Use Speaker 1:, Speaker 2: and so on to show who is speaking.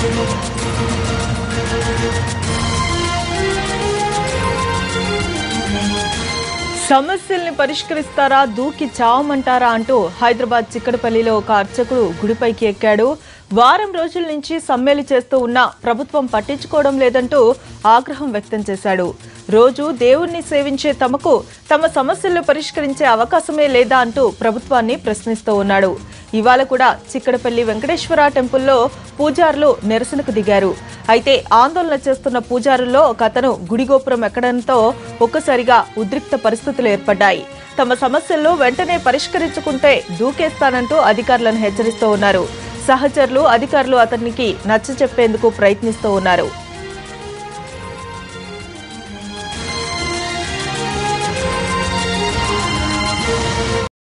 Speaker 1: సమస్యల్ని పరిష్కరిస్తారా దూకి చావమంటారా అంటూ హైదరాబాద్ చిక్కడపల్లిలో ఒక అర్చకుడు గుడిపైకి ఎక్కాడు వారం రోజుల నుంచి సమ్మెలు చేస్తూ ఉన్నా ప్రభుత్వం పట్టించుకోవడం లేదంటూ ఆగ్రహం వ్యక్తం చేశాడు రోజు దేవుణ్ణి సేవించే తమకు తమ సమస్యలు పరిష్కరించే అవకాశమే లేదా అంటూ ప్రభుత్వాన్ని ప్రశ్నిస్తూ ఉన్నాడు ఇవాళ కూడా చిక్కడపల్లి వెంకటేశ్వర టెంపుల్లో పూజారులు నిరసనకు దిగారు అయితే ఆందోళన చేస్తున్న పూజారుల్లో ఒక అతను గుడి గోపురం ఎక్కడంతో ఒక్కసారిగా ఉద్రిక్త పరిస్థితులు ఏర్పడ్డాయి తమ సమస్యలను వెంటనే పరిష్కరించుకుంటే దూకేస్తానంటూ అధికారులను హెచ్చరిస్తూ ఉన్నారు సహచరులు అధికారులు అతనికి నచ్చ చెప్పేందుకు ప్రయత్నిస్తూ ఉన్నారు